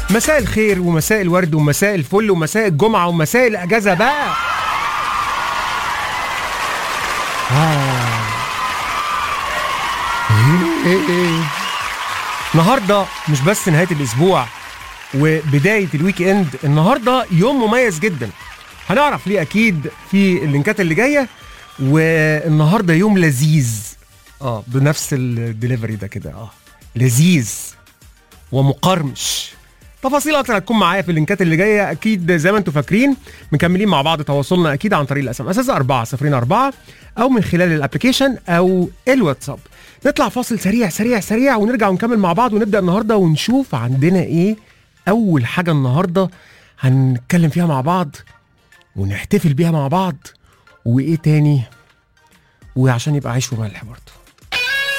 مساء الخير ومساء الورد ومساء الفل ومساء الجمعة ومساء الأجازة بقى آه. النهارده مش بس نهاية الأسبوع وبداية الويك إند النهارده يوم مميز جدا هنعرف ليه أكيد في اللينكات اللي جاية والنهارده يوم لذيذ اه بنفس الدليفري ده كده اه لذيذ ومقرمش تفاصيل اكتر هتكون معايا في اللينكات اللي جايه اكيد زي ما انتم فاكرين مكملين مع بعض تواصلنا اكيد عن طريق الاس ام اس 404 او من خلال الابلكيشن او الواتساب نطلع فاصل سريع سريع سريع ونرجع ونكمل مع بعض ونبدا النهارده ونشوف عندنا ايه اول حاجه النهارده هنتكلم فيها مع بعض ونحتفل بيها مع بعض وايه تاني وعشان يبقى عيش وملح برضه